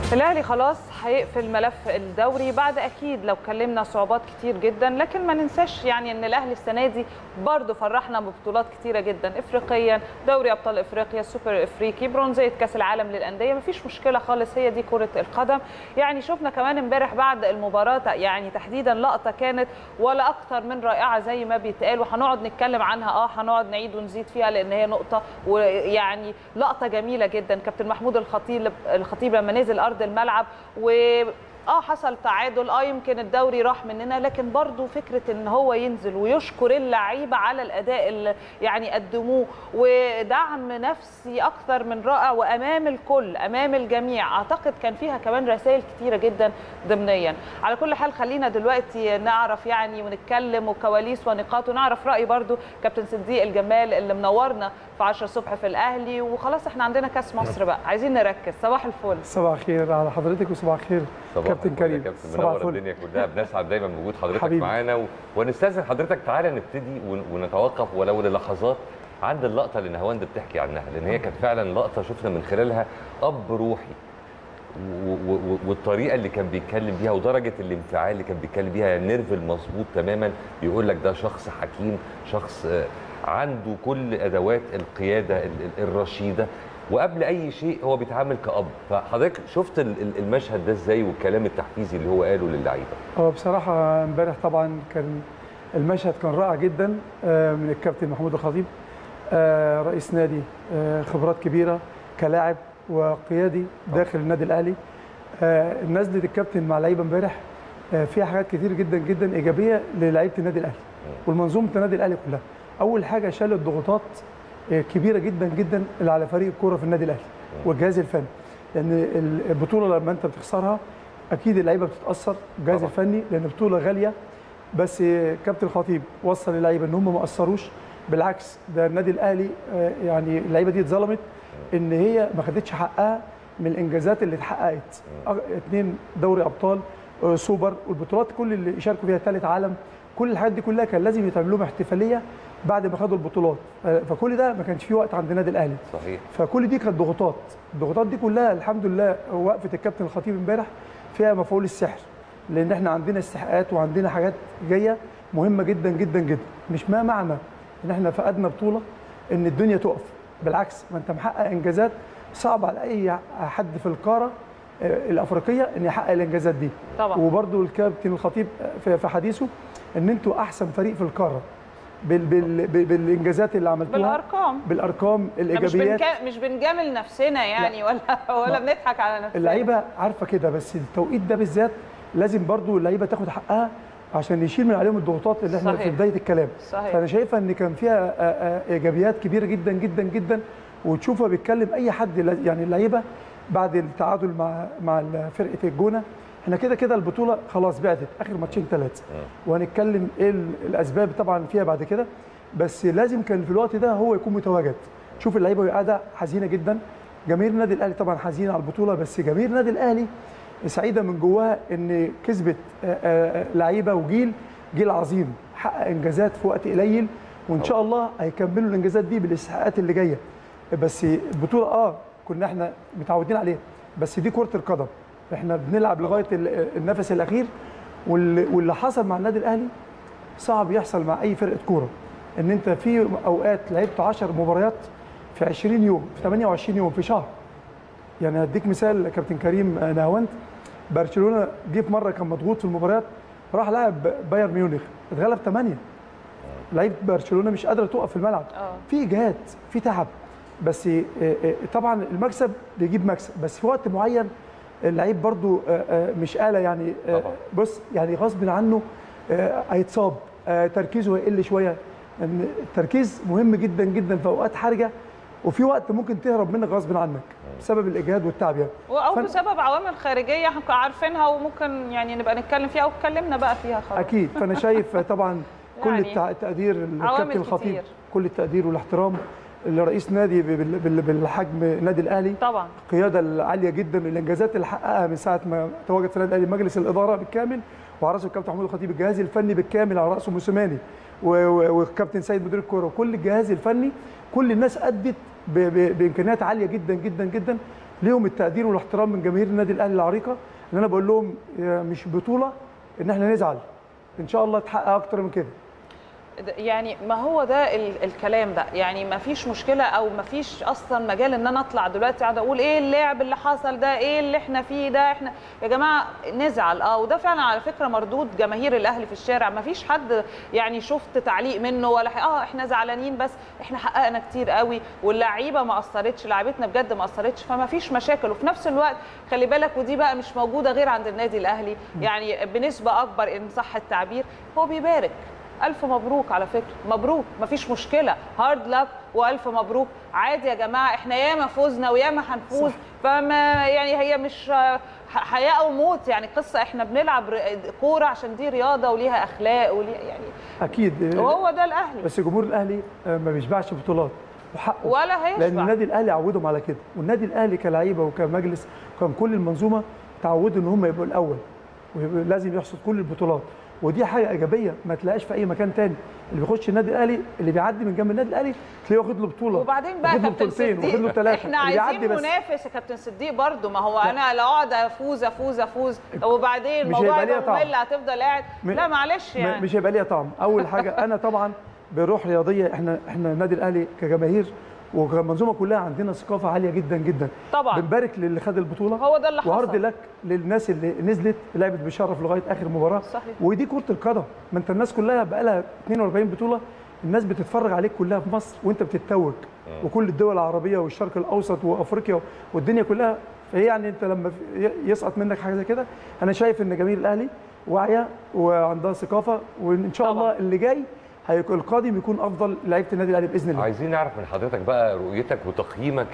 الاهلي خلاص هيقفل ملف الدوري بعد اكيد لو اتكلمنا صعوبات كتير جدا لكن ما ننساش يعني ان الاهلي السنه دي برضه فرحنا ببطولات كتيره جدا افريقيا دوري ابطال افريقيا السوبر الافريقي برونزيه كاس العالم للانديه مفيش مشكله خالص هي دي كره القدم يعني شفنا كمان امبارح بعد المباراه يعني تحديدا لقطه كانت ولا اكتر من رائعه زي ما بيتقال وهنقعد نتكلم عنها اه هنقعد نعيد ونزيد فيها لان هي نقطه ويعني لقطه جميله جدا كابتن محمود الخطيب الخطيب لما نزل ارض الملعب و اه حصل تعادل اه يمكن الدوري راح مننا لكن برضو فكره ان هو ينزل ويشكر اللعيبه على الاداء اللي يعني قدموه ودعم نفسي اكثر من رائع وامام الكل امام الجميع اعتقد كان فيها كمان رسائل كتيره جدا ضمنيا على كل حال خلينا دلوقتي نعرف يعني ونتكلم وكواليس ونقاط ونعرف راي برضو كابتن صديق الجمال اللي منورنا في 10 الصبح في الاهلي وخلاص احنا عندنا كاس مصر بقى عايزين نركز صباح الفل صباح الخير على حضرتك وصباح الخير كابتن كريم كابتن منور الدنيا كلها بنسعد دايما بوجود حضرتك حبيبي. معانا و... ونستاذن حضرتك تعالى نبتدي ون... ونتوقف ولو للحظات عند اللقطه اللي نهاوند بتحكي عنها لان هي كانت فعلا لقطه شفنا من خلالها اب روحي و... و... والطريقه اللي كان بيتكلم بيها ودرجه الانفعال اللي كان بيتكلم بيها النيرف المظبوط تماما يقول لك ده شخص حكيم شخص عنده كل ادوات القياده الرشيده وقبل اي شيء هو بيتعامل كاب فحضرتك شفت المشهد ده ازاي والكلام التحفيزي اللي هو قاله للعيبه هو بصراحه امبارح طبعا كان المشهد كان رائع جدا من الكابتن محمود الخطيب رئيس نادي خبرات كبيره كلاعب وقيادي داخل النادي الاهلي نزله الكابتن مع اللعيبه امبارح فيها حاجات كتير جدا جدا ايجابيه للعيبه النادي الاهلي والمنظومه النادي الاهلي كلها اول حاجه شال الضغوطات كبيره جدا جدا اللي على فريق الكوره في النادي الاهلي والجهاز الفني لان البطوله لما انت بتخسرها اكيد اللعيبه بتتاثر الجهاز الفني لان بطوله غاليه بس كابتن الخطيب وصل للعيبه ان هم ما اثروش بالعكس ده النادي الاهلي يعني اللعيبه دي اتظلمت ان هي ما خدتش حقها من الانجازات اللي اتحققت اثنين دوري ابطال سوبر والبطولات كل اللي شاركوا فيها ثالث عالم كل الحاجات دي كلها كان لازم يتعمل لهم احتفاليه بعد ما خدوا البطولات فكل ده ما كانش فيه وقت عند النادي الاهلي صحيح فكل دي كانت ضغوطات الضغوطات دي كلها الحمد لله وقفه الكابتن الخطيب امبارح فيها مفعول السحر لان احنا عندنا استحقاقات وعندنا حاجات جايه مهمه جدا جدا جدا مش ما معنى ان احنا فقدنا بطوله ان الدنيا تقف بالعكس ما انت محقق انجازات صعب على اي حد في القاره الافريقيه ان يحقق الانجازات دي طبعا وبرده الكابتن الخطيب في حديثه ان انتوا احسن فريق في القاره بال بال بالانجازات اللي عملتوها بالارقام بالارقام الايجابيات مش, بنك... مش بنجامل نفسنا يعني لا. ولا ولا بنضحك على نفسنا اللعيبه عارفه كده بس التوقيت ده بالذات لازم برضو اللعيبه تاخد حقها عشان يشيل من عليهم الضغوطات اللي احنا صحيح. في بدايه الكلام صحيح. فانا شايفه ان كان فيها ايجابيات كبيره جدا جدا جدا وتشوفها بيتكلم اي حد يعني اللعيبه بعد التعادل مع مع فرقه الجونه احنا كده كده البطوله خلاص بعدت اخر ماتشين ثلاثه وهنتكلم ايه الاسباب طبعا فيها بعد كده بس لازم كان في الوقت ده هو يكون متواجد شوف اللعيبه وهي قاعده حزينه جدا جماهير النادي الاهلي طبعا حزينه على البطوله بس جماهير النادي الاهلي سعيده من جواها ان كسبت لعيبه وجيل جيل عظيم حقق انجازات في وقت قليل وان شاء الله هيكملوا الانجازات دي بالاستحقاقات اللي جايه بس البطوله اه كنا احنا متعودين عليها بس دي كره القدم احنا بنلعب لغايه النفس الاخير واللي حصل مع النادي الاهلي صعب يحصل مع اي فرقه كوره ان انت في اوقات لعبت 10 مباريات في 20 يوم في 28 يوم في شهر يعني هديك مثال كابتن كريم نهاوند برشلونه جه في مره كان مضغوط في المباريات راح لعب بايرن ميونخ اتغلب 8 لعيبه برشلونه مش قادره تقف في الملعب في اجهاد في تعب بس طبعا المكسب بيجيب مكسب بس في وقت معين اللعيب برضو مش آلة يعني بص يعني غصب عنه هيتصاب تركيزه هيقل شويه ان التركيز مهم جدا جدا في اوقات حرجه وفي وقت ممكن تهرب منك غصب عنك بسبب الاجهاد والتعب يعني او فن... بسبب عوامل خارجيه احنا عارفينها وممكن يعني نبقى نتكلم فيها او اتكلمنا بقى فيها خلاص اكيد فانا شايف طبعا كل يعني التقدير للكابتن الخطيب كل التقدير والاحترام لرئيس نادي بالحجم النادي الاهلي طبعا القياده العاليه جدا الانجازات اللي حققها من ساعه ما تواجد في النادي الاهلي مجلس الاداره بالكامل وعلى راسه الكابتن محمود الخطيب الجهاز الفني بالكامل على راسه موسيماني والكابتن سيد مدير الكوره وكل الجهاز الفني كل الناس ادت بامكانيات عاليه جدا جدا جدا ليهم التقدير والاحترام من جماهير النادي الاهلي العريقه ان انا بقول لهم آه، مش بطوله ان احنا نزعل ان شاء الله تحقق اكتر من كده ده- يعني ما هو ده ال- الكلام ده يعني ما فيش مشكله او ما فيش اصلا مجال ان انا اطلع دلوقتي اقعد اقول ايه اللعب اللي حصل ده ايه اللي احنا فيه ده احنا يا جماعه نزعل اه وده فعلا على فكره مردود جماهير الاهلي في الشارع ما فيش حد يعني شفت تعليق منه ولا ح- اه احنا زعلانين بس احنا حققنا كتير قوي واللعيبه ما قصرتش لعيبتنا بجد ما قصرتش فما فيش مشاكل وفي نفس الوقت خلي بالك ودي بقى مش موجوده غير عند النادي الاهلي يعني بنسبه اكبر ان صح التعبير هو بيبارك ألف مبروك على فكرة مبروك مفيش مشكلة هارد لك وألف مبروك عادي يا جماعة احنا ياما فوزنا وياما هنفوز فما يعني هي مش آه، ح- حياة أو موت يعني قصة احنا بنلعب ر- كورة عشان دي رياضة وليها أخلاق وليها يعني اكيد آه، وهو ده الأهلي بس جمهور الاهلي آه، ما بيشبعش بطولات وحقه ولا هيشبع لان النادي الاهلي عودهم على كده والنادي الاهلي كلعيبه وكمجلس وكان كل المنظومه تعودوا ان هم يبقوا الاول ولازم يحصد كل البطولات ودي حاجه ايجابيه ما تلاقيش في اي مكان تاني اللي بيخش النادي الاهلي اللي بيعدي من جنب النادي الاهلي تلاقيه واخد له بطوله وبعدين بقى واخد له كابتن بطولتين واخد له صديق ثلاثه احنا اللي عايزين بيعدي بس منافس يا كابتن صديق برضو ما هو انا لو اقعد افوز افوز افوز وبعدين مش الموضوع هيبقى ليها يبقى طعم. ممل هتفضل قاعد م- لا معلش م- يعني مش هيبقى ليها طعم اول حاجه انا طبعا بروح رياضيه احنا احنا النادي الاهلي كجماهير وكمنظومه كلها عندنا ثقافه عاليه جدا جدا طبعا بنبارك للي خد البطوله هو ده اللي حصل وعرض لك للناس اللي نزلت لعبت بشرف لغايه اخر مباراه صحيح. ودي كره القدم ما انت الناس كلها بقى لها 42 بطوله الناس بتتفرج عليك كلها في مصر وانت بتتوج وكل الدول العربيه والشرق الاوسط وافريقيا والدنيا كلها فهي يعني انت لما في- يسقط منك حاجه زي كده انا شايف ان جماهير الاهلي واعيه وعندها ثقافه وان شاء طبعا. الله اللي جاي هيكون القادم يكون افضل لعيبه النادي الاهلي باذن الله عايزين نعرف من حضرتك بقى رؤيتك وتقييمك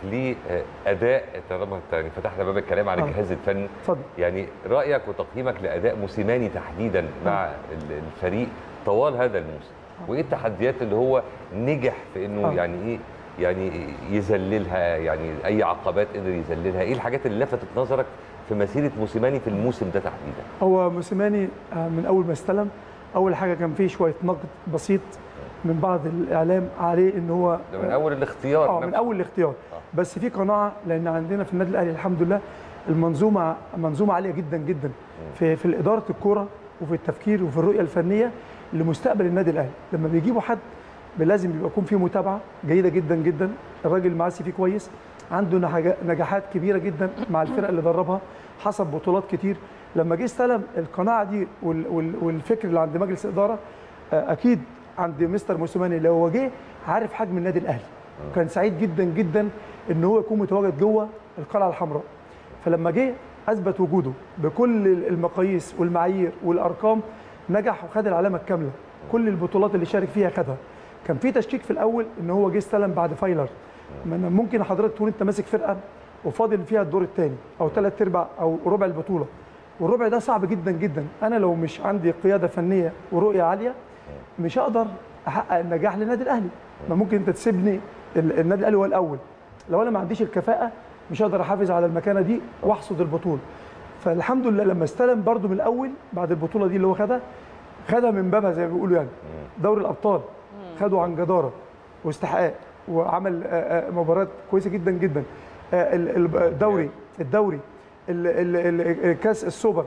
لاداء طالما انت يعني فتحنا باب الكلام عن آه. الجهاز الفني اتفضل يعني رايك وتقييمك لاداء موسيماني تحديدا مع ال- الفريق طوال هذا الموسم وايه التحديات اللي هو نجح في انه آه. يعني ايه يعني يذللها يعني اي عقبات قدر يذللها ايه الحاجات اللي لفتت نظرك في مسيره موسيماني في الموسم ده تحديدا هو موسيماني آه، من اول ما استلم اول حاجه كان فيه شويه نقد بسيط من بعض الاعلام عليه ان هو ده من اول الاختيار اه من نفسه. اول الاختيار بس في قناعه لان عندنا في النادي الاهلي الحمد لله المنظومه منظومه عاليه جدا جدا في في اداره الكوره وفي التفكير وفي الرؤيه الفنيه لمستقبل النادي الاهلي لما بيجيبوا حد لازم يبقى يكون فيه متابعه جيده جدا جدا الراجل معاه سي في كويس عنده نحاجا- نجاحات كبيره جدا مع الفرق اللي دربها حصل بطولات كتير لما جه استلم القناعه دي وال- وال- والفكر اللي عند مجلس الاداره آه، اكيد عند مستر موسيماني لو هو جه عارف حجم النادي الاهلي كان سعيد جدا جدا ان هو يكون متواجد جوه القلعه الحمراء فلما جه اثبت وجوده بكل المقاييس والمعايير والارقام نجح وخد العلامه الكامله كل البطولات اللي شارك فيها خدها كان في تشكيك في الاول ان هو جه استلم بعد فايلر ما أنا ممكن حضرتك تكون انت ماسك فرقه وفاضل فيها الدور الثاني او ثلاث ارباع او ربع البطوله والربع ده صعب جدا جدا انا لو مش عندي قياده فنيه ورؤيه عاليه مش هقدر احقق النجاح للنادي الاهلي ما ممكن انت تسيبني ال- النادي الاهلي هو الاول لو انا ما عنديش الكفاءه مش هقدر احافظ على المكانه دي واحصد البطوله فالحمد لله لما استلم برده من الاول بعد البطوله دي اللي هو خدها خدها من بابها زي ما بيقولوا يعني دوري الابطال خده عن جداره واستحقاق وعمل آه، آه، مباريات كويسه جدا جدا آه، ال- ال- الدوري الدوري ال- ال- ال- كاس السوبر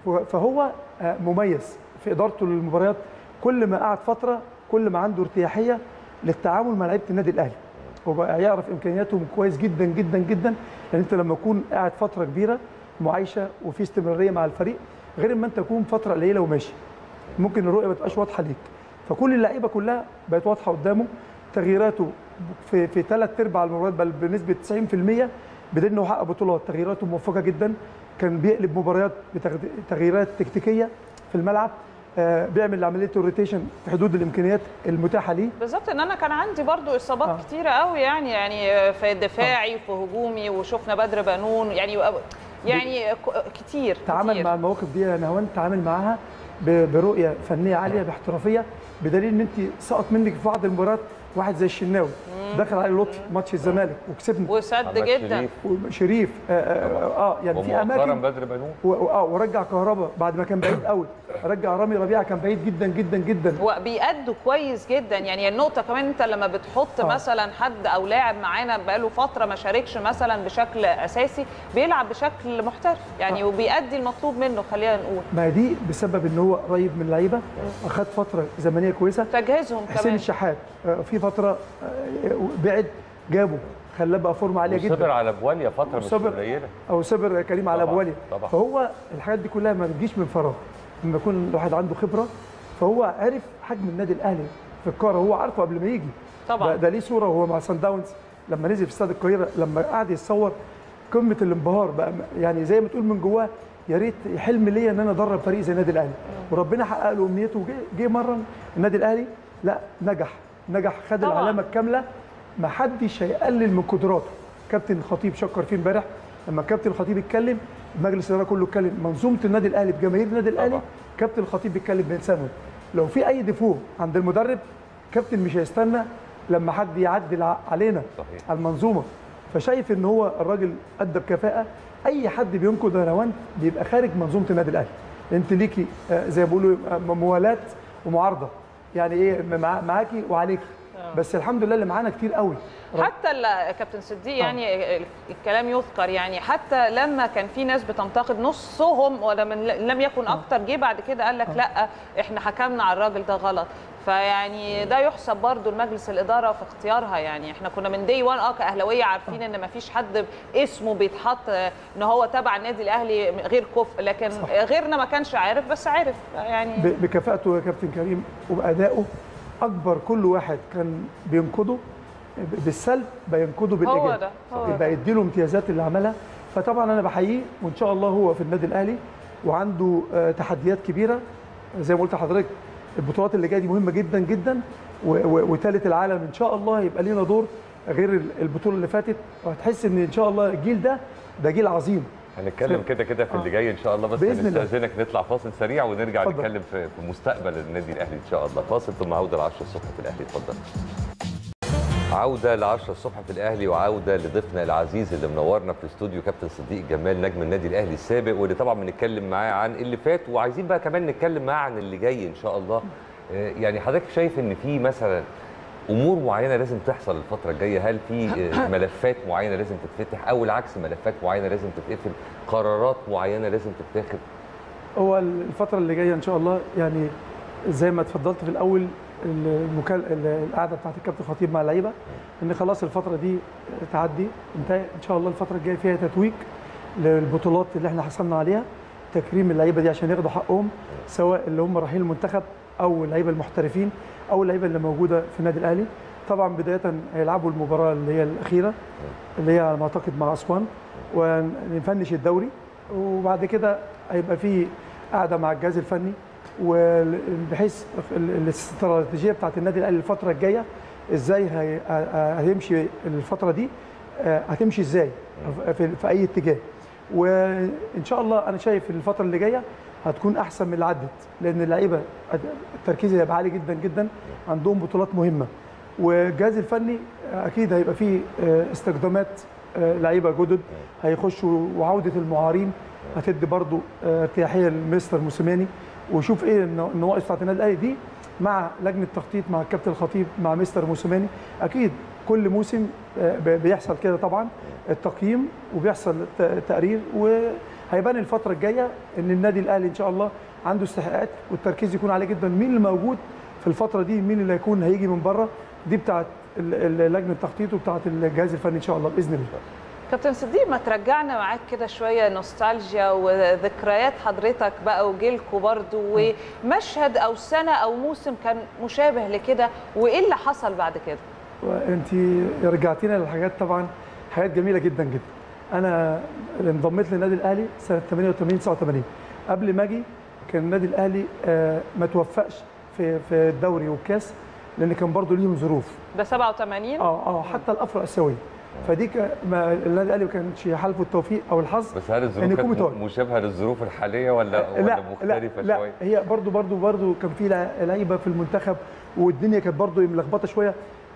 فهو آه، مميز في ادارته للمباريات كل ما قعد فتره كل ما عنده ارتياحيه للتعامل مع لعيبه النادي الاهلي وبقى يعرف امكانياتهم كويس جدا جدا جدا لان انت لما تكون قاعد فتره كبيره معايشه وفي استمراريه مع الفريق غير اما انت تكون فتره قليله وماشي ممكن الرؤيه ما تبقاش واضحه ليك فكل اللعيبه كلها بقت واضحه قدامه تغييراته في في ثلاث ارباع المباريات بل بنسبه 90% بدليل انه حقق بطولات تغييراته موفقه جدا كان بيقلب مباريات بتغييرات تكتيكيه في الملعب آه، بيعمل عمليه الروتيشن في حدود الامكانيات المتاحه ليه بالظبط ان انا كان عندي برضو اصابات آه. آه. كتيره قوي يعني يعني في دفاعي وفي هجومي وشفنا بدر بنون يعني يعني ك- كتير تعامل كتير. مع المواقف دي يا نهوان تعامل معاها ب- برؤيه فنيه عاليه باحترافيه بدليل ان انت سقط منك في بعض المباريات واحد زي الشناوي دخل علي لطفي ماتش الزمالك وكسبنا وسد محمد جدا شريف وشريف آه, آه, اه يعني في ومؤخرا اماكن بدر بنون و- و- اه ورجع كهربا بعد ما كان بعيد قوي رجع رامي ربيعه كان بعيد جدا جدا جدا وبيأدوا كويس جدا يعني النقطة كمان انت لما بتحط آه. مثلا حد او لاعب معانا بقاله فترة ما شاركش مثلا بشكل اساسي بيلعب بشكل محترف يعني وبيأدي المطلوب منه خلينا نقول ما هي دي بسبب ان هو قريب من اللعيبه اخد فتره زمنيه كويسه تجهيزهم حسين كمان الشحات آه، في فتره آه، بعد جابه خلاه بقى فورمه عاليه وصبر جدا على بواليا فتره مش وصبر. قليله او صبر كريم على طبعاً، ابو ولي طبعاً. فهو الحاجات دي كلها ما بتجيش من فراغ لما يكون الواحد عنده خبره فهو عرف حجم النادي الاهلي في القاره هو عارفه قبل ما يجي طبعاً. ده, ده ليه صوره وهو مع سان داونز لما نزل في استاد القاهره لما قعد يتصور قمه الانبهار بقى يعني زي ما تقول من جواه يا ريت حلم ليا ان انا ادرب فريق زي النادي الاهلي وربنا حقق له امنيته وجه جه مره النادي الاهلي لا نجح نجح خد طبعاً. العلامه الكامله ما حدش هيقلل من قدراته كابتن خطيب شكر فيه امبارح لما كابتن خطيب اتكلم مجلس الاداره كله اتكلم منظومه النادي الاهلي بجماهير النادي الاهلي طبعاً. كابتن الخطيب بيتكلم بلسانه لو في اي ديفو عند المدرب كابتن مش هيستنى لما حد يعدل ع- علينا صحيح. على المنظومه فشايف ان هو الراجل ادى بكفاءه اي حد بينقد يا روان بيبقى خارج منظومه النادي الاهلي انت ليكي آه، زي ما بيقولوا آه، موالاه ومعارضه يعني ايه مع- معاكي وعليكي بس الحمد لله اللي معانا كتير قوي حتى ال- كابتن صديق يعني الكلام يذكر يعني حتى لما كان في ناس بتنتقد نصهم ولا من لم يكن اكتر جه بعد كده قال لك لا احنا حكمنا على الراجل ده غلط فيعني ده يحسب برضو لمجلس الاداره في اختيارها يعني احنا كنا من دي وان اه كاهلاويه عارفين ان ما فيش حد اسمه بيتحط ان هو تبع النادي الاهلي غير كفء لكن غيرنا ما كانش عارف بس عارف يعني ب- بكفاءته يا كابتن كريم وبادائه اكبر كل واحد كان بينقده ب- بالسلب بينقده بالايجاب هو ده هو ده. يبقى يديله امتيازات اللي عملها فطبعا انا بحييه وان شاء الله هو في النادي الاهلي وعنده آه، تحديات كبيره زي ما قلت لحضرتك البطولات اللي جايه دي مهمه جدا جدا وثالث العالم ان شاء الله هيبقى لينا دور غير ال- البطوله اللي فاتت وهتحس ان ان شاء الله الجيل ده ده جيل عظيم هنتكلم كده كده في اللي جاي ان شاء الله بس بإذن الله. هنستاذنك نطلع فاصل سريع ونرجع اتفضل. نتكلم في في مستقبل النادي الاهلي ان شاء الله فاصل ثم عوده ل 10 الصبح في الاهلي اتفضل عودة ل 10 الصبح في الأهلي وعودة لضيفنا العزيز اللي منورنا في الاستوديو كابتن صديق جمال نجم النادي الأهلي السابق واللي طبعا بنتكلم معاه عن اللي فات وعايزين بقى كمان نتكلم معاه عن اللي جاي إن شاء الله آه، يعني حضرتك شايف إن في مثلا أمور معينة لازم تحصل الفترة الجاية هل في آه، ملفات معينة لازم تتفتح أو العكس ملفات معينة لازم تتقفل قرارات معينة لازم تتاخد هو الفترة اللي جاية إن شاء الله يعني زي ما اتفضلت في الأول المكال... القعدة بتاعت الكابتن خطيب مع اللعيبة إن خلاص الفترة دي تعدي انتهى إن شاء الله الفترة الجاية فيها تتويج للبطولات اللي احنا حصلنا عليها تكريم اللعيبة دي عشان ياخدوا حقهم سواء اللي هم رايحين المنتخب أو اللعيبة المحترفين أو اللعيبة اللي موجودة في النادي الأهلي طبعا بداية هيلعبوا المباراة اللي هي الأخيرة اللي هي على ما أعتقد مع أسوان ونفنش الدوري وبعد كده هيبقى في قاعده مع الجهاز الفني وبحيث الاستراتيجيه بتاعت النادي الاهلي الفتره الجايه ازاي هي- هيمشي الفتره دي آه، هتمشي ازاي في, في اي اتجاه وان شاء الله انا شايف الفتره اللي جايه هتكون احسن من اللي عدت لان اللعيبه التركيز هيبقى عالي جدا جدا عندهم بطولات مهمه والجهاز الفني اكيد هيبقى فيه آه، استخدامات آه، لعيبه جدد هيخشوا وعوده المعارين هتدي برضو آه، ارتياحيه لمستر موسيماني وشوف ايه الن- النواقص بتاعت النادي الاهلي دي مع لجنه تخطيط مع الكابتن الخطيب مع مستر موسيماني اكيد كل موسم آه، ب- بيحصل كده طبعا التقييم وبيحصل ت- تقرير وهيبان الفتره الجايه ان النادي الاهلي ان شاء الله عنده استحقاقات والتركيز يكون عليه جدا مين اللي موجود في الفتره دي مين اللي هيكون هيجي من بره دي بتاعت ال- ال- لجنه التخطيط وبتاعت الجهاز الفني ان شاء الله باذن الله كابتن صديق ما ترجعنا معاك كده شويه نوستالجيا وذكريات حضرتك بقى وجيلكوا برضو ومشهد او سنه او موسم كان مشابه لكده وايه اللي حصل بعد كده وانت رجعتينا للحاجات طبعا حاجات جميله جدا جدا انا انضميت للنادي الاهلي سنه 88 89 قبل ما اجي كان النادي الاهلي آه، ما توفقش في في الدوري والكاس لان كان برضو ليهم ظروف ده 87 اه اه حتى الافرو اسيويه فدي ك- ما النادي الاهلي ما كانش حالفه التوفيق او الحظ بس هل إن الظروف يكون كانت متواجد. مشابهة للظروف الحالية ولا ولا لا مختلفة لا, شوية؟ لا هي برضو برضو برضو كان في لع- لعيبه في المنتخب والدنيا كانت برضو ملخبطه شويه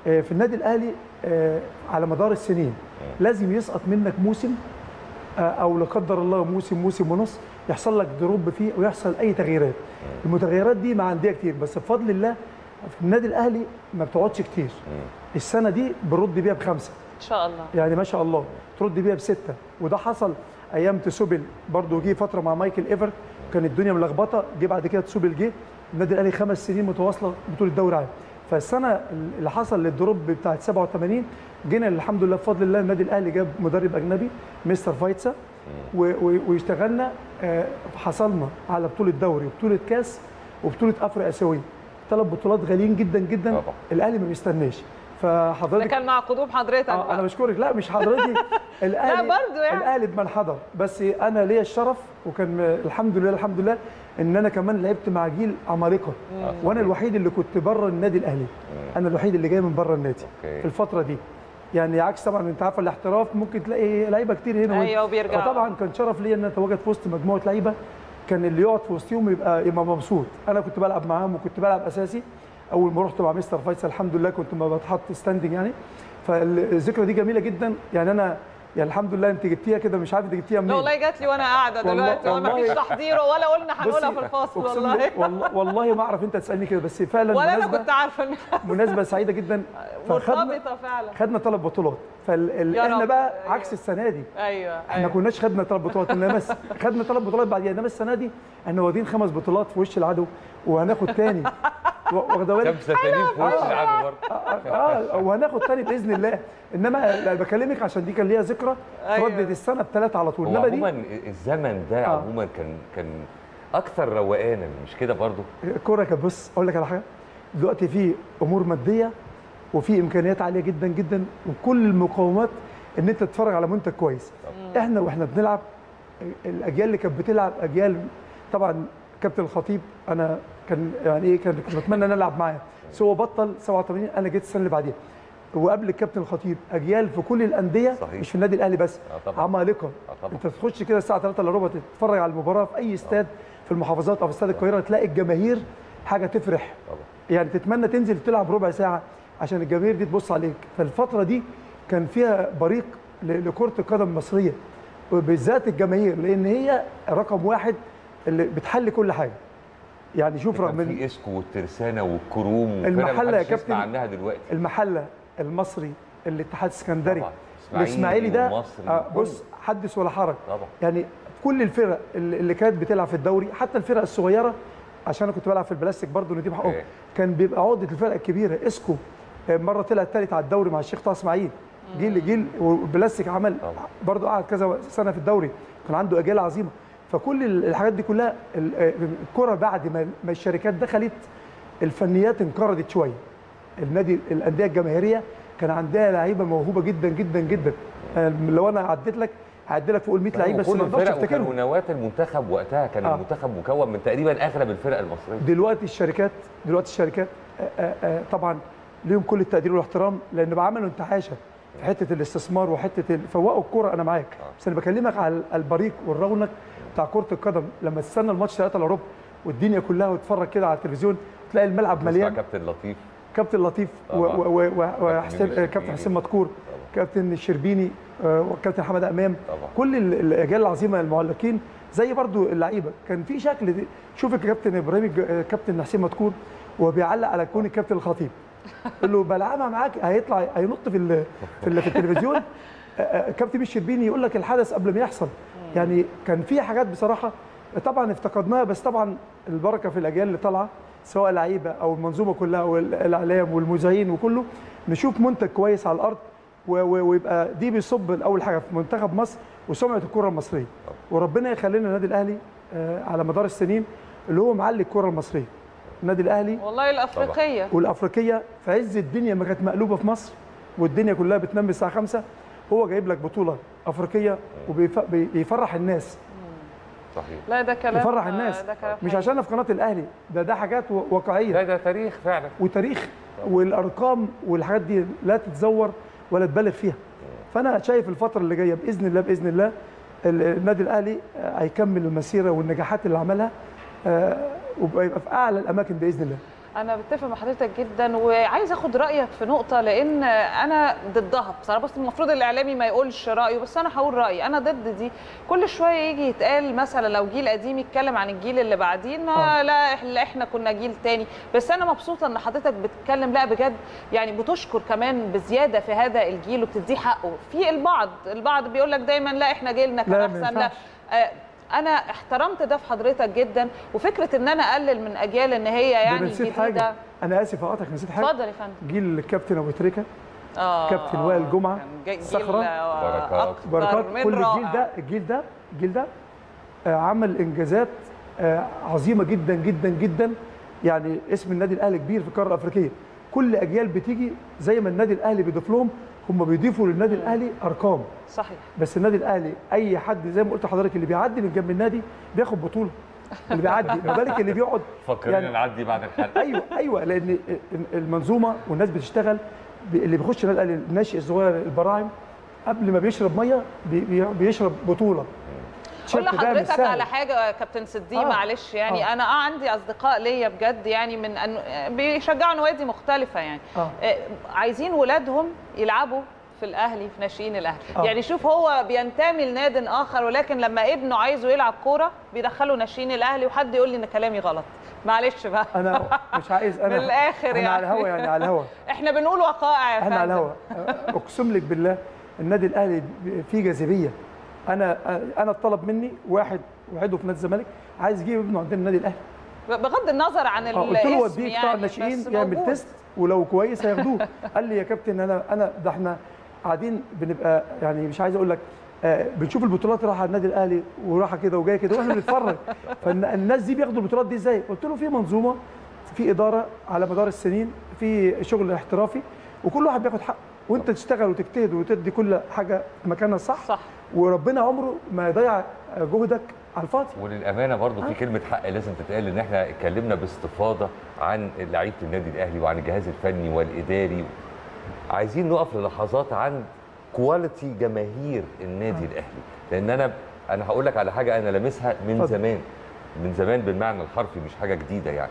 آه، في النادي الاهلي آه، على مدار السنين لازم يسقط منك موسم آه، او لا قدر الله موسم موسم ونص يحصل لك دروب فيه ويحصل اي تغييرات المتغيرات دي مع انديه كتير بس بفضل الله في النادي الاهلي ما بتقعدش كتير السنه دي بنرد بيها بخمسه ان شاء الله يعني ما شاء الله ترد بيها بسته وده حصل ايام تسوبل برضه جه فتره مع مايكل ايفر كان الدنيا ملخبطه جه بعد كده تسوبل جه النادي الاهلي خمس سنين متواصله بطوله دوري عام فالسنه اللي حصل للدروب بتاعت 87 جينا الحمد لله بفضل الله النادي الاهلي جاب مدرب اجنبي مستر فايتسا و- و- واشتغلنا آه، حصلنا على بطوله دوري وبطوله كاس وبطوله افريقيا اسيويه ثلاث بطولات غاليين جدا جدا طبعا. الاهلي ما بيستناش ده فحضرتك كان مع قدوم حضرتك آه انا بقى. بشكرك لا مش حضرتك الاهلي برضو يعني. الاهلي بمن حضر بس انا ليا الشرف وكان الحمد لله الحمد لله ان انا كمان لعبت مع جيل عمالقه وانا الوحيد اللي كنت بره النادي الاهلي انا الوحيد اللي جاي من بره النادي أوكي. في الفتره دي يعني عكس طبعا انت عارف الاحتراف ممكن تلاقي لعيبه كتير هنا وهنا. أيوة، وبيرجعوا. فطبعا كان شرف ليا ان انا اتواجد في وسط مجموعه لعيبه كان اللي يقعد في وسطهم يبقى يبقى مبسوط انا كنت بلعب معاهم وكنت بلعب اساسي اول ما رحت مع مستر فيصل الحمد لله كنت ما بتحط ستاندنج يعني فالذكرى دي جميله جدا يعني انا يعني الحمد لله انت جبتيها كده مش عارف انت جبتيها لا منين والله جات لي وانا قاعده والله- دلوقتي وما فيش والله- تحضير ولا قلنا هنقولها بصي، في الفاصل أقسم والله بالله- والله والله ما اعرف انت تسالني كده بس فعلا ولا انا مناسبة- كنت عارفه ان مناسبه سعيده جدا فخدنا مرتبطه فعلا خدنا ثلاث بطولات فال... يا احنا رب. بقى أيوة. عكس السنه دي ايوه احنا ما ايوه كناش خدنا ثلاث بطولات انما بس خدنا ثلاث بطولات بعد انما السنه دي احنا واخدين خمس بطولات في وش العدو وهناخد تاني و- واخده بالك خمسه تانيين في وش العدو برضه اه وهناخد تاني باذن الله انما لا، بكلمك عشان دي كان ليها ذكرى أيوة. تردد السنه بثلاثه على طول هو انما دي عموما الزمن ده آه. عموما كان كان اكثر رواقانا مش كده برضه الكوره كانت بص اقول لك على حاجه دلوقتي في امور ماديه وفي امكانيات عاليه جدا جدا وكل المقومات ان انت تتفرج على منتج كويس احنا واحنا بنلعب الاجيال اللي كانت بتلعب اجيال طبعا كابتن الخطيب انا كان يعني ايه كان كنت بتمنى ان انا العب معاه بس هو بطل 87 انا جيت السنه اللي بعديها وقبل الكابتن الخطيب اجيال في كل الانديه صحيح. مش في النادي الاهلي بس آه طبعا. عمالقه آه طبعا. انت تخش كده الساعه 3 الا ربع تتفرج على المباراه في اي استاد في المحافظات او في استاد القاهره تلاقي الجماهير حاجه تفرح طبعا يعني تتمنى تنزل تلعب ربع ساعه عشان الجماهير دي تبص عليك فالفتره دي كان فيها بريق ل- لكره القدم المصريه وبالذات الجماهير لان هي رقم واحد اللي بتحل كل حاجه يعني شوف رغم كان إن في اسكو والترسانه والكروم وفرق المحلة يا محدش يسمع كابتن. عنها دلوقتي المحله المصري الاتحاد السكندري طبعا. الاسماعيلي ده والمصري آه وكله. بص حدث ولا حرج طبعا يعني كل الفرق اللي اللي كانت بتلعب في الدوري حتى الفرق الصغيره عشان انا كنت بلعب في البلاستيك برضه نديم حقهم إيه. كان بيبقى عقده الفرق الكبيره اسكو آه، مره طلع الثالث على الدوري مع الشيخ طه اسماعيل جيل جيل والبلاستيك عمل طبعا. برضه قعد كذا سنه في الدوري كان عنده اجيال عظيمه فكل ال- الحاجات دي كلها ال- آه، الكره بعد ما ما الشركات دخلت الفنيات انقرضت شويه النادي الانديه الجماهيريه كان عندها لعيبه موهوبه جدا جدا جدا آه، لو انا عديت لك هعدي لك فوق ال 100 لعيب بس كل ما اقدرش الفرق وكانوا افتكرهم نواه المنتخب وقتها كان آه. المنتخب مكون من تقريبا اغلب الفرق المصريه دلوقتي الشركات دلوقتي الشركات آه، آه، آه، طبعا ليهم كل التقدير والاحترام لان بعملوا انتعاشه في حته الاستثمار وحته ال- فوقوا الكوره انا معاك بس انا بكلمك على البريق والرونق بتاع كره القدم لما تستنى الماتش 3 الا ربع والدنيا كلها وتتفرج كده على التلفزيون تلاقي الملعب تسمع مليان كابتن لطيف كابتن لطيف و- طبعا. و- و- و- كابتن وحسين يونس آه، كابتن الشربيني. حسين مدكور طبعا. كابتن الشربيني آه، وكابتن حمد امام طبعا. كل ال- الاجيال العظيمه المعلقين زي برضو اللعيبه كان في شكل دي. شوف الكابتن ابراهيم الج- آه، كابتن حسين مدكور وهو بيعلق على كون الكابتن الخطيب يقول له بلعبها معاك هيطلع هينط في ال- في, ال- في التلفزيون آه، آه، كابتن الشربيني يقول لك الحدث قبل ما يحصل يعني كان في حاجات بصراحه طبعا افتقدناها بس طبعا البركه في الاجيال اللي طالعه سواء لعيبه او المنظومه كلها والاعلام والمذيعين وكله نشوف منتج كويس على الارض و- و- ويبقى دي بيصب اول حاجه في منتخب مصر وسمعه الكره المصريه وربنا يخلينا النادي الاهلي آه، على مدار السنين اللي هو معلي الكره المصريه النادي الاهلي والله الافريقيه والافريقيه في عز الدنيا ما كانت مقلوبه في مصر والدنيا كلها بتنام الساعه 5 هو جايب لك بطوله افريقيه وبيفرح الناس صحيح لا ده كلام يفرح الناس ده كلام مش حقيقي. عشان في قناه الاهلي ده ده حاجات و- واقعيه لا ده تاريخ فعلا وتاريخ والارقام والحاجات دي لا تتزور ولا تبالغ فيها فانا شايف الفتره اللي جايه باذن الله باذن الله ال- النادي الاهلي آه، هيكمل المسيره والنجاحات اللي عملها آه، ويبقى في اعلى الاماكن باذن الله انا بتفق مع حضرتك جدا وعايز اخد رايك في نقطه لان انا ضدها بصراحه بس المفروض الاعلامي ما يقولش رايه بس انا هقول رايي انا ضد دي كل شويه يجي يتقال مثلا لو جيل قديم يتكلم عن الجيل اللي بعدين آه. لا إح- لا احنا كنا جيل تاني بس انا مبسوطه ان حضرتك بتتكلم لا بجد يعني بتشكر كمان بزياده في هذا الجيل وبتديه حقه في البعض البعض بيقول لك دايما لا احنا جيلنا كان لا، ما احسن لا ينفعش. آه، انا احترمت ده في حضرتك جدا وفكره ان انا اقلل من اجيال ان هي ده يعني أنا نسيت جديده حاجه انا اسف اقطعك نسيت حاجه اتفضل يا فندم جيل الكابتن ابو تريكه اه كابتن آه، وائل جمعة، كان جي- جيل صخرة، آه، بركات. أكتر بركات من كل الجيل رائع. ده الجيل ده الجيل ده آه، عمل انجازات آه، عظيمه جدا جدا جدا يعني اسم النادي الاهلي كبير في القاره الافريقيه كل اجيال بتيجي زي ما النادي الاهلي بيضيف لهم هم بيضيفوا للنادي الاهلي ارقام صحيح بس النادي الاهلي اي حد زي ما قلت لحضرتك اللي بيعدي من جنب النادي بياخد بطوله اللي بيعدي ما بالك اللي بيقعد فكرنا يعني- نعدي بعد الحلقه ايوه ايوه لان المنظومه والناس بتشتغل بي- اللي بيخش النادي الاهلي الناشئ الصغير البراعم قبل ما بيشرب ميه بي- بي- بيشرب بطوله قول تيشيرت ده مش لحضرتك سهل. على حاجه يا كابتن صديق آه. معلش يعني آه. انا اه عندي اصدقاء ليا بجد يعني من أن... بيشجعوا نوادي مختلفه يعني آه. آه، عايزين ولادهم يلعبوا في الاهلي في ناشئين الاهلي آه. يعني شوف هو بينتمي لناد اخر ولكن لما ابنه عايزه يلعب كوره بيدخله ناشئين الاهلي وحد يقول لي ان كلامي غلط معلش بقى انا مش عايز انا من الآخر احنا يعني. على الهوا يعني على الهوا احنا بنقول وقائع يا احنا على فندم. الهوا اقسم لك بالله النادي الاهلي فيه جاذبيه انا انا اتطلب مني واحد وعده في نادي الزمالك عايز يجيب ابنه عندنا النادي الاهلي بغض النظر عن آه، قلت له الاسم وديه قطاع يعني الناشئين بس يعمل موجود. تيست ولو كويس هياخدوه قال لي يا كابتن انا انا ده احنا قاعدين بنبقى يعني مش عايز اقول لك آه، بنشوف البطولات رايحه على النادي الاهلي ورايحه كده وجايه كده واحنا بنتفرج فالناس دي بياخدوا البطولات دي ازاي؟ قلت له في منظومه في اداره على مدار السنين في شغل احترافي وكل واحد بياخد حقه وانت تشتغل وتجتهد وتدي كل حاجه في مكانها الصح صح وربنا عمره ما يضيع جهدك على الفاضي وللامانه برضو في كلمه حق لازم تتقال ان احنا اتكلمنا باستفاضه عن لعيبه النادي الاهلي وعن الجهاز الفني والاداري عايزين نقف للحظات عن كواليتي جماهير النادي الاهلي لان انا انا هقول لك على حاجه انا لامسها من اتفضل. زمان من زمان بالمعنى الحرفي مش حاجه جديده يعني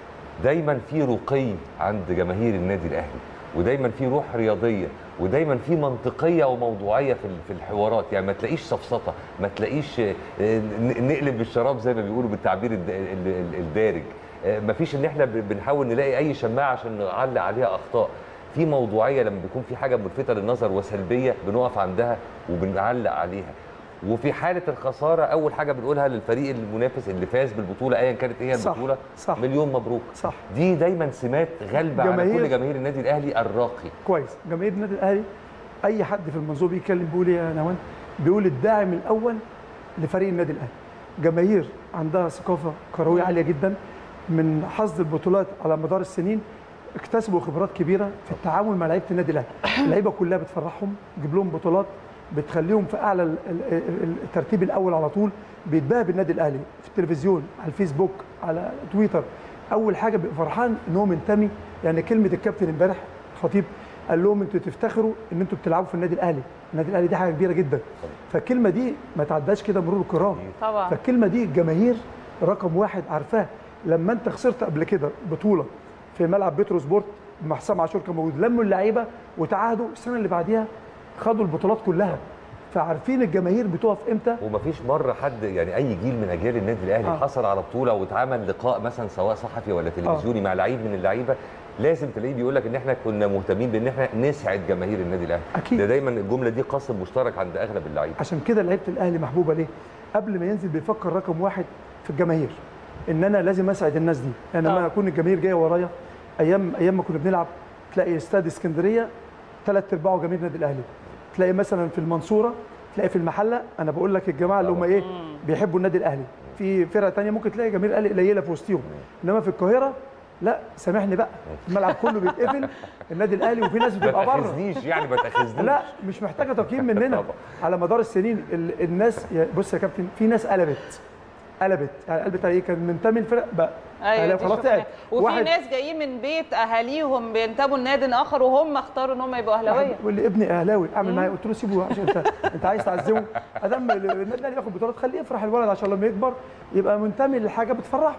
دايما في رقي عند جماهير النادي الاهلي ودايما في روح رياضيه ودايما في منطقيه وموضوعيه في ال- في الحوارات يعني ما تلاقيش سفسطه ما تلاقيش آه، ن- نقلب الشراب زي ما بيقولوا بالتعبير الد- ال- ال- الدارج آه، ما فيش ان احنا ب- بنحاول نلاقي اي شماعه عشان نعلق عليها اخطاء في موضوعيه لما بيكون في حاجه ملفته للنظر وسلبيه بنقف عندها وبنعلق عليها وفي حاله الخساره اول حاجه بنقولها للفريق المنافس اللي فاز بالبطوله ايا كانت ايه هي صح، البطوله صح. مليون مبروك صح دي دايما سمات غالبه على جماهير- كل جماهير النادي الاهلي الراقي كويس جماهير النادي الاهلي اي حد في المنظومه بيتكلم بيقول ايه يا نوان بيقول الداعم الاول لفريق النادي الاهلي جماهير عندها ثقافه كرويه عاليه جدا من حصد البطولات على مدار السنين اكتسبوا خبرات كبيره في التعامل مع لعيبه النادي الاهلي اللعيبه كلها بتفرحهم تجيب لهم بطولات بتخليهم في اعلى ال- ال- ال- الترتيب الاول على طول بيتباهى بالنادي الاهلي في التلفزيون على الفيسبوك على تويتر اول حاجه بيبقى فرحان ان هو منتمي يعني كلمه الكابتن امبارح خطيب قال لهم انتوا تفتخروا ان انتوا بتلعبوا في النادي الاهلي النادي الاهلي دي حاجه كبيره جدا فالكلمه دي ما تعداش كده مرور الكرام طبعا فالكلمه دي الجماهير رقم واحد عارفاها لما انت خسرت قبل كده بطوله في ملعب بترو سبورت مع حسام عاشور كان موجود لموا اللعيبه وتعاهدوا السنه اللي بعديها خدوا البطولات كلها فعارفين الجماهير بتقف امتى ومفيش مره حد يعني اي جيل من اجيال النادي الاهلي آه. آه. حصل على بطوله واتعمل لقاء مثلا سواء صحفي ولا تلفزيوني آه. مع لعيب من اللعيبه لازم تلاقيه بيقول لك ان احنا كنا مهتمين بان احنا نسعد جماهير النادي الاهلي أكيد. ده دايما الجمله دي قاسم مشترك عند اغلب اللعيبه عشان كده لعيبه الاهلي محبوبه ليه قبل ما ينزل بيفكر رقم واحد في الجماهير ان انا لازم اسعد الناس دي انا طبعا. لما اكون الجماهير جايه ورايا ايام ايام ما كنا بنلعب تلاقي استاد اسكندريه ثلاث ارباعه جماهير النادي الاهلي تلاقي مثلا في المنصوره تلاقي في المحله انا بقول لك الجماعه اللي هم ايه بيحبوا النادي الاهلي في فرقه تانية ممكن تلاقي جماهير الاهلي قليله في وسطهم انما في القاهره لا سامحني بقى الملعب كله بيتقفل النادي الاهلي وفي ناس ما بتبقى بره تاخذنيش يعني ما تاخذنيش لا مش محتاجه تقييم مننا طبعا. على مدار السنين ال- الناس يا- بص يا كابتن في ناس قلبت قلبت يعني قلبت على ايه كان منتمي الفرق بقى ايوه أهلاوي دي خلاص شفناها. تعب وفي واحد- ناس جايين من بيت اهاليهم بينتموا لنادي اخر وهم اختاروا ان هم يبقوا اهلاويه واحد يقول لي ابني اهلاوي اعمل معايا قلت له سيبه عشان انت انت عايز تعزمه ادام النادي الاهلي ياخد بطولات خليه يفرح الولد عشان لما يكبر يبقى منتمي لحاجه بتفرحه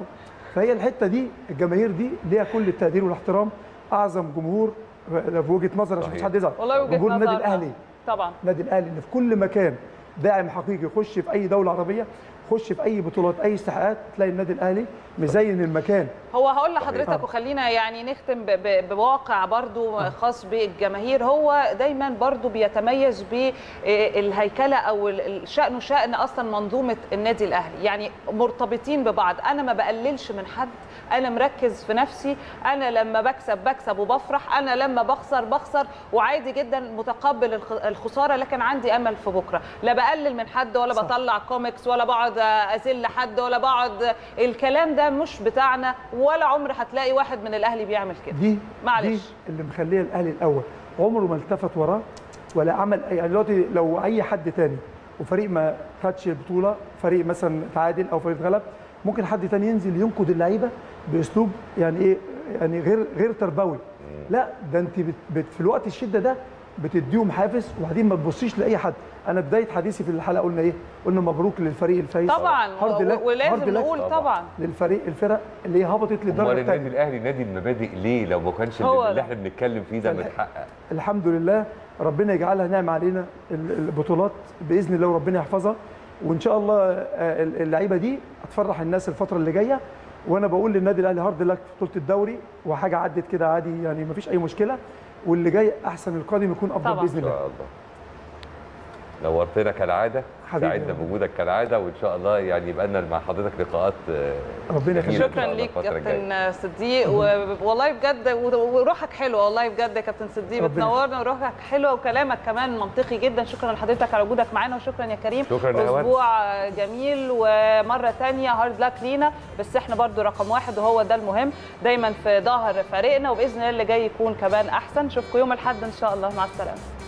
فهي الحته دي الجماهير دي ليها كل التقدير والاحترام اعظم جمهور في وجهه نظر عشان مفيش صحيح. حد يزعل والله وجهه جمهور النادي نظر. الاهلي طبعا النادي الاهلي اللي في كل مكان داعم حقيقي يخش في اي دوله عربيه خش في اي بطولات اي استحقاقات تلاقي النادي الاهلي مزين المكان هو هقول لحضرتك طبعا. وخلينا يعني نختم ب- ب- بواقع برضو خاص بالجماهير هو دايما برضو بيتميز بالهيكله او ال- ال- شانه شان اصلا منظومه النادي الاهلي يعني مرتبطين ببعض انا ما بقللش من حد انا مركز في نفسي انا لما بكسب بكسب وبفرح انا لما بخسر بخسر وعادي جدا متقبل الخ- الخساره لكن عندي امل في بكره لا بقلل من حد ولا صح. بطلع كوميكس ولا بقعد اذل حد ولا بقعد الكلام ده مش بتاعنا ولا عمر هتلاقي واحد من الاهلي بيعمل كده دي معلش. دي اللي مخليه الاهلي الاول عمره ما التفت وراه ولا عمل أي- يعني دلوقتي لو اي حد تاني وفريق ما خدش البطوله فريق مثلا تعادل او فريق اتغلب ممكن حد تاني ينزل ينقد اللعيبه باسلوب يعني ايه يعني غير غير تربوي لا ده انت بت بت في الوقت الشده ده بتديهم حافز وبعدين ما تبصيش لاي حد انا بدايه حديثي في الحلقه قلنا ايه قلنا مبروك للفريق الفايز طبعا هارد لك- و- ولازم هارد لك نقول طبعاً. طبعا للفريق الفرق اللي هي هبطت امال للدرجه النادي الثانيه الاهلي نادي المبادئ ليه لو ما كانش هو اللي ده. احنا بنتكلم فيه ده فالح- متحقق الحمد لله ربنا يجعلها نعمه علينا ال- البطولات باذن الله وربنا يحفظها وان شاء الله آه، اللعيبه دي هتفرح الناس الفتره اللي جايه وانا بقول للنادي الاهلي هارد لك في بطوله الدوري وحاجه عدت كده عادي يعني مفيش اي مشكله واللي جاي احسن القادم يكون افضل طبعاً. باذن ان الله شاء الله نورتنا كالعاده حبيبي سعدنا يا رب. بوجودك كالعاده وان شاء الله يعني يبقى لنا مع حضرتك لقاءات آه، ربنا جميلة يخليك إن شاء شكرا الله ليك الفترة الجاية. كابتن صديق و- والله بجد و- وروحك حلوه والله بجد يا كابتن صديق ربنا بتنورنا وروحك حلوه وكلامك كمان منطقي جدا شكرا لحضرتك على وجودك معانا وشكرا يا كريم شكراً يا هواد. اسبوع جميل ومره تانية هارد لاك لينا بس احنا برضو رقم واحد وهو ده المهم دايما في ظهر فريقنا وباذن الله اللي جاي يكون كمان احسن نشوفكم يوم الاحد ان شاء الله مع السلامه